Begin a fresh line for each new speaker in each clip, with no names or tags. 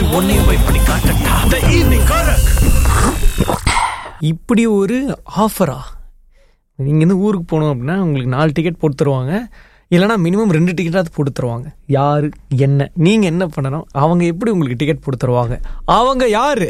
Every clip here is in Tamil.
உன்னையும் போய் பண்ணி காட்டட்டா The evening Korak.
இப்படி ஒரு ஆஃபரா நீங்கள் வந்து ஊருக்கு போகணும் அப்படின்னா உங்களுக்கு நாலு டிக்கெட் போட்டு தருவாங்க இல்லைனா மினிமம் ரெண்டு டிக்கெட்டாவது போட்டு தருவாங்க யாரு என்ன நீங்கள் என்ன பண்ணணும் அவங்க எப்படி உங்களுக்கு டிக்கெட் போட்டு தருவாங்க அவங்க யாரு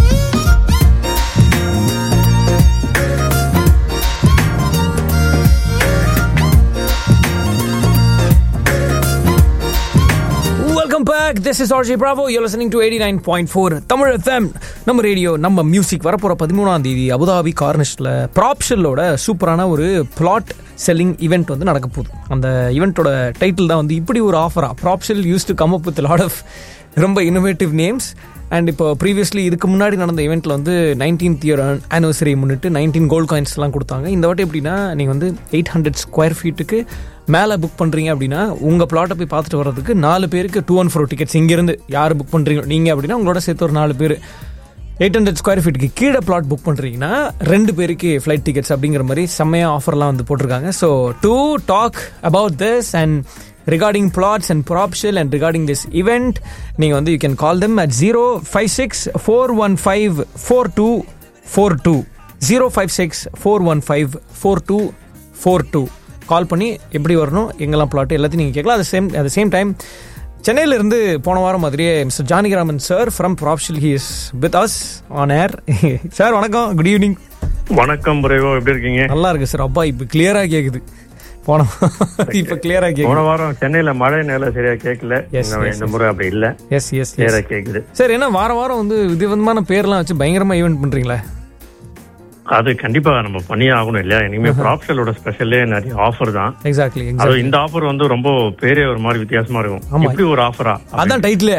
welcome back this is RG bravo you listening to eighty nine point four Tamil FM நம்ம ரேடியோ நம்ம மியூசிக் வரப்போகிற பதிமூணாம் தேதி அபுதாபி கார்னிஷில் ப்ராப்ஷலோட சூப்பரான ஒரு பிளாட் செல்லிங் ஈவெண்ட் வந்து நடக்க போகுது அந்த ஈவெண்ட்டோட டைட்டில் தான் வந்து இப்படி ஒரு ஆஃபரா Propshell used to come up with lot of ரொம்ப இன்னோவேட்டிவ் நேம்ஸ் அண்ட் இப்போ ப்ரீவியஸ்லி இதுக்கு முன்னாடி நடந்த ஈவெண்ட்டில் வந்து நைன்டீன்த் இயர் ஆனிவர்சரி முன்னிட்டு நைன்டீன் கோல்ட் காயின்ஸ்லாம் கொடுத்தாங்க இந்த வாட்டி எப்படின்னா நீங்கள் வந்து எயிட் ஹண்ட்ரட் ஸ்கொயர் ஃபீட்டுக்கு மேலே புக் பண்ணுறீங்க அப்படின்னா உங்கள் பிளாட்டை போய் பார்த்துட்டு வர்றதுக்கு நாலு பேருக்கு டூ ஒன் ஃபோர் டிக்கெட்ஸ் இங்கேருந்து யார் புக் பண்ணுறீங்க நீங்கள் அப்படின்னா உங்களோட சேர்த்து ஒரு நாலு பேர் எயிட் ஹண்ட்ரட் ஸ்கொயர் ஃபீட்டுக்கு கீழே பிளாட் புக் பண்ணுறீங்கன்னா ரெண்டு பேருக்கு ஃப்ளைட் டிக்கெட்ஸ் அப்படிங்கிற மாதிரி செம்மையாக ஆஃபர்லாம் வந்து போட்டிருக்காங்க so to talk about this and regarding plots and Propshell and regarding this event நீங்கள் வந்து you can call them at zero five six four one five four two four two zero five six four one five four two four two call பண்ணி எப்படி வரணும் எங்கெல்லாம் பிளாட் எல்லாத்தையும் நீங்கள் கேட்கலாம் அது சேம் அட் சேம் டைம் சென்னையிலிருந்து போன வாரம் மாதிரியே mister Janakiraman sir from Propshell he is with us on air sir வணக்கம் குட் ஈவினிங்
வணக்கம் பிரேவோ எப்படி இருக்கீங்க
நல்லா இருக்கு சார் அப்பா இப்போ கிளியராக கேட்குது போன இப்போ கிளியராக
போன
கேட்குது
வாரம் சென்னையில மழை நேரம் சரியா கேட்கல
Yes,
இந்த-
yes,
இந்த முறை அப்படி இல்ல
எஸ் எஸ் எஸ்
கிளியரா கேக்குது
சார் என்ன வாரம் வாரம் வந்து விதவிதமான பேர்லாம் வச்சு பயங்கரமாக ஈவெண்ட் பண்ணுறீங்களா
அது கண்டிப்பா நம்ம பண்ணியே ஆகணும் இல்லையா இனிமே ப்ராப்ஷலோட ஸ்பெஷலே நிறைய ஆஃபர் தான்
எக்ஸாக்ட்லி
அது
எக்ஸாக்ட்லி
இந்த ஆஃபர் வந்து ரொம்ப பேரே ஒரு மாதிரி வித்தியாசமா இருக்கும்
ஆமா.
இப்படி ஒரு ஆஃபரா
அதான் டைட்டிலே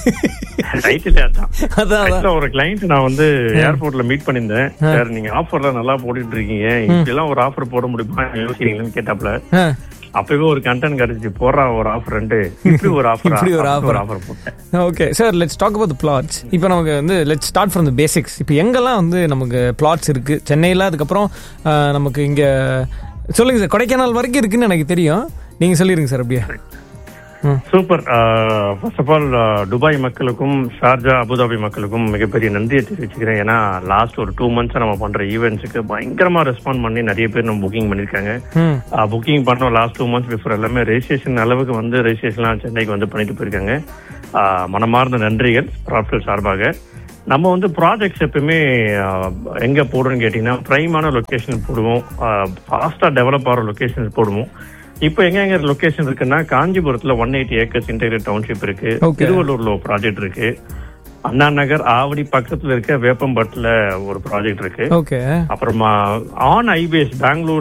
ரைட்ல அதான்
அதான் அதான்
Actually, ஒரு கிளைண்ட் நான் வந்து ஏர்போர்ட்ல மீட் பண்ணியிருந்தேன் சார் நீங்க ஆஃபர்ல நல்லா போட்டுட்டு இருக்கீங்க இப்படி எல்லாம் ஒரு ஆஃபர் போட முடியுமா யோசிக்கிறீங்கன்னு கேட்டாப்ல
ஆ
அப்பவே ஒரு கண்டென்ட் கிடைச்சு போடுறா ஒரு ஆஃபர் ரெண்டு இப்படி ஒரு ஆஃபர்
இப்படி ஒரு offer.
ஒரு ஆஃபர் போட்டேன்
okay sir let's talk about plots இப்போ நமக்கு வந்து let's start from the basics இப்போ எங்கெல்லாம் வந்து நமக்கு பிளாட்ஸ் இருக்கு சென்னையில் அதுக்கப்புறம் ஆஹ், நமக்கு இங்க சொல்லுங்க சார் கொடைக்கானல் வரைக்கும் இருக்குன்னு எனக்கு தெரியும் நீங்க சொல்லிருங்க சார் அப்படியே
super first of all Dubai மக்களுக்கும் ஷார்ஜா அபுதாபி மக்களுக்கும் மிகப்பெரிய நன்றியை தெரிவிச்சுக்கிறேன் ஏன்னா லாஸ்ட் ஒரு டூ மந்த்ஸ் நம்ம பண்ற ஈவெண்ட்ஸுக்கு பயங்கரமா ரெஸ்பாண்ட் பண்ணி நிறைய பேர் நம்ம புக்கிங் பண்ணிருக்காங்க
ம்
புக்கிங் பண்ணோம் லாஸ்ட் டூ மந்த்ஸ் பிஃபோர் எல்லாமே ரெஜிஸ்ட்ரேஷன் அளவுக்கு வந்து ரெஜிஸ்ட்ரேஷன்லாம் சென்னைக்கு வந்து பண்ணிட்டு போயிருக்காங்க ஆஹ் மனமார்ந்த நன்றிகள் ப்ராப்டல் சார்பாக நம்ம வந்து ப்ராஜெக்ட்ஸ் எப்பவுமே ஆஹ், எங்க போடுறோம்னு கேட்டீங்கன்னா பிரைமான லொகேஷன் போடுவோம் ஃபாஸ்டா டெவலப் ஆகிற லொகேஷன் போடுவோம் இப்போ எங்க எங்க லொகேஷன் இருக்குன்னா காஞ்சிபுரத்துல one eighty acres integrate township இருக்கு
Okay.
திருவள்ளூர்ல ஒரு ப்ராஜெக்ட் இருக்கு அண்ணா நகர் ஆவடி பக்கத்துல இருக்க வேப்பம்பட்டுல ஒரு ப்ராஜெக்ட் இருக்கு
ஓகே
அப்புறமா ஆன் ஐபிஎஸ் பெங்களூர்